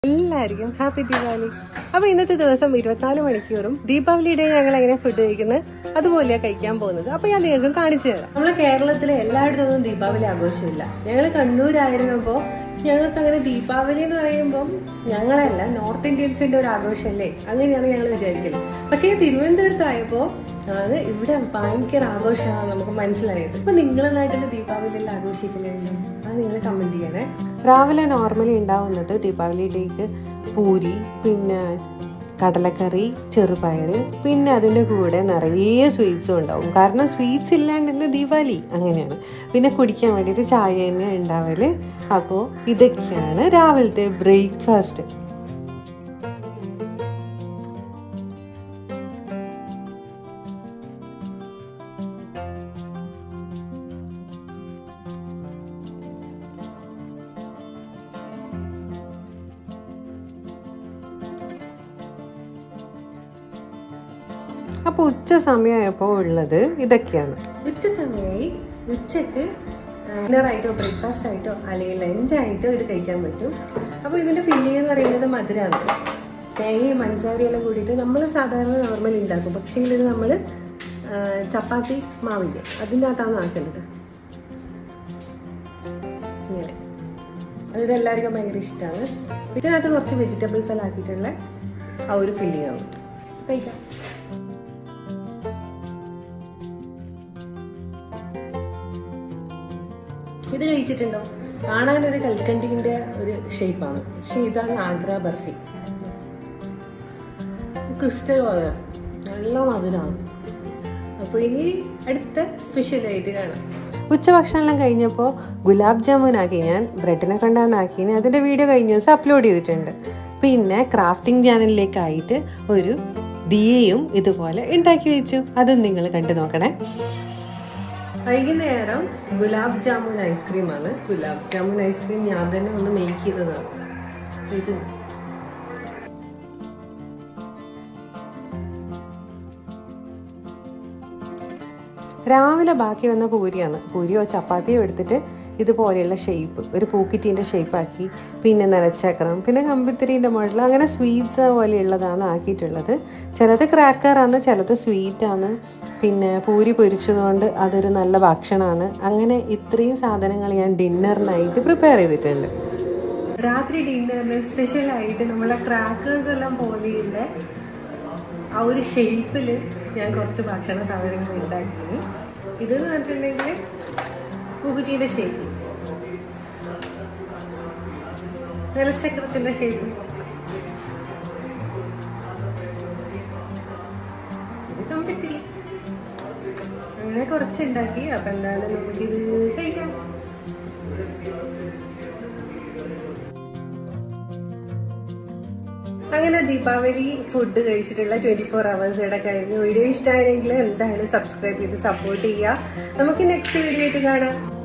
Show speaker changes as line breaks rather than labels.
എല്ലാവർക്കും ഹാപ്പി ദീപാവലി അപ്പൊ ഇന്നത്തെ ദിവസം ഇരുപത്തിനാല് മണിക്കൂറും ദീപാവലി ഡേ ഞങ്ങൾ എങ്ങനെ ഫുഡ് കഴിക്കുന്നത് അതുപോലെയാ കഴിക്കാൻ പോകുന്നത് അപ്പൊ ഞാൻ നിങ്ങൾക്ക് കാണിച്ചു തരാം നമ്മളെ കേരളത്തിലെ എല്ലായിടത്തും ദീപാവലി ആഘോഷമില്ല ഞങ്ങൾ കണ്ണൂരായിരുന്നപ്പോ ഞങ്ങൾക്ക് അങ്ങനെ ദീപാവലി എന്ന് പറയുമ്പോൾ ഞങ്ങളല്ല നോർത്ത് ഇന്ത്യൻസിന്റെ ഒരു ആഘോഷമല്ലേ അങ്ങനെയാണ് ഞങ്ങൾ വിചാരിക്കല് പക്ഷേ ഈ തിരുവനന്തപുരത്തായപ്പോ ആണ് ഇവിടെ ഭയങ്കര ആഘോഷമാണ് നമുക്ക് മനസ്സിലായത് ഇപ്പൊ നിങ്ങളെ നാട്ടിൽ ദീപാവലി എല്ലാം ആഘോഷിക്കലുണ്ടോ അത് നിങ്ങൾ കമന്റ് ചെയ്യണേ രാവിലെ നോർമലി ഉണ്ടാവുന്നത് ദീപാവലി ഡേക്ക് പൂരി പിന്നെ കടലക്കറി ചെറുപയർ പിന്നെ അതിൻ്റെ കൂടെ നിറയെ സ്വീറ്റ്സും ഉണ്ടാവും കാരണം സ്വീറ്റ്സ് ഇല്ലാണ്ട് ഇന്ന് ദീപാവലി അങ്ങനെയാണ് പിന്നെ കുടിക്കാൻ വേണ്ടിയിട്ട് ചായ തന്നെ ഉണ്ടാവല് അപ്പോൾ ഇതൊക്കെയാണ് രാവിലത്തെ ബ്രേക്ക്ഫാസ്റ്റ് അപ്പോൾ ഉച്ച സമയമായപ്പോൾ ഉള്ളത് ഇതൊക്കെയാണ് ഉച്ച സമയമായി ഉച്ചക്ക് ഡിന്നറായിട്ടോ ബ്രേക്ക്ഫാസ്റ്റ് ആയിട്ടോ അല്ലെങ്കിൽ ലഞ്ച് ആയിട്ടോ ഇത് കഴിക്കാൻ പറ്റും അപ്പോൾ ഇതിൻ്റെ ഫില്ലിംഗ് എന്ന് പറയുന്നത് മധുരമാണ് തേങ്ങയും പഞ്ചസാരയെല്ലാം കൂടിയിട്ട് നമ്മൾ സാധാരണ നോർമൽ ഉണ്ടാക്കും പക്ഷേ ഇത് നമ്മൾ ചപ്പാത്തി മാവില്ലേ അതിൻ്റെ അകത്താണ് ആക്കുന്നത് ഇങ്ങനെ അതിവിടെ എല്ലാവർക്കും ഭയങ്കര ഇഷ്ടമാണ് ഇതിനകത്ത് കുറച്ച് വെജിറ്റബിൾസ് എല്ലാം ആക്കിയിട്ടുള്ള ആ ഒരു ഫില്ലിംഗ് ആണ് കഴിക്കാം ഇത് കഴിച്ചിട്ടുണ്ടോ കാണാൻ ഒരു കൽക്കണ്ടിന്റെ ഒരു ഷേപ്പാണ് പക്ഷെ ഇതാണ് ആഗ്ര ബർഫി ക്രിസ്റ്റൽ പോലെ നല്ല മധുരമാണ് അപ്പോൾ ഇനി അടുത്ത സ്പെഷ്യൽ ആയിട്ട് കാണാം ഉച്ചഭക്ഷണമെല്ലാം കഴിഞ്ഞപ്പോൾ ഗുലാബ് ജാമുൻ ആക്കി ഞാൻ ബ്രെഡിനെ കൊണ്ടാന്നാക്കി അതിൻ്റെ വീഡിയോ കഴിഞ്ഞ ദിവസം അപ്ലോഡ് ചെയ്തിട്ടുണ്ട് പിന്നെ ക്രാഫ്റ്റിംഗ് ചാനലിലേക്കായിട്ട് ഒരു ദിയയും ഇതുപോലെ ഉണ്ടാക്കി വെച്ചു അതും നിങ്ങൾ കണ്ടു നോക്കണേ വൈകുന്നേരം ഗുലാബ് ജാമുൻ ഐസ്ക്രീമാണ് ഗുലാബ് ജാമുൻ ഐസ്ക്രീം ഞാൻ തന്നെ ഒന്ന് മേക്ക് ചെയ്തതാണ് ഇത് രാവിലെ ബാക്കി വന്ന പൂരിയാണ് പൂരിയോ ചപ്പാത്തിയോ എടുത്തിട്ട് ഇതുപോലെയുള്ള ഷേപ്പ് ഒരു പൂക്കിറ്റീൻ്റെ ഷേപ്പാക്കി പിന്നെ നിലച്ചക്രം പിന്നെ കമ്പിത്തിരീൻ്റെ മുകളിൽ അങ്ങനെ സ്വീറ്റ്സ് പോലെയുള്ളതാണ് ആക്കിയിട്ടുള്ളത് ചിലത് ക്രാക്കറാണ് ചിലത് സ്വീറ്റാണ് പിന്നെ പൂരി പൊരിച്ചതുകൊണ്ട് അതൊരു നല്ല ഭക്ഷണമാണ് അങ്ങനെ ഇത്രയും സാധനങ്ങൾ ഞാൻ ഡിന്നറിനായിട്ട് പ്രിപ്പയർ ചെയ്തിട്ടുണ്ട് രാത്രി ഡിന്നറിന് സ്പെഷ്യലായിട്ട് നമ്മളെ ക്രാക്കേഴ്സ് എല്ലാം പോലെയുള്ള ആ ഒരു ഷേപ്പിൽ ഞാൻ കുറച്ച് ഭക്ഷണ സാധനങ്ങൾ ഉണ്ടാക്കി ഇതെന്ന് പറഞ്ഞിട്ടുണ്ടെങ്കിൽ പുകുറ്റിയുടെ ഷേപ്പ് നിലച്ചക്രത്തിന്റെ ഷേപ്പ് ഇത് കമ്പിത്തിരി അങ്ങനെ കുറച്ചുണ്ടാക്കി അപ്പൊ എന്തായാലും നമുക്കിത് കഴിക്കാം അങ്ങനെ ദീപാവലി ഫുഡ് കഴിച്ചിട്ടുള്ള ട്വന്റി ഫോർ അവേഴ്സ് ഇവിടെ കഴിഞ്ഞു വീഡിയോ ഇഷ്ടമായെങ്കിൽ എന്തായാലും സബ്സ്ക്രൈബ് ചെയ്ത് സപ്പോർട്ട് ചെയ്യുക നമുക്ക് നെക്സ്റ്റ് വീഡിയോ ആയിട്ട് കാണാം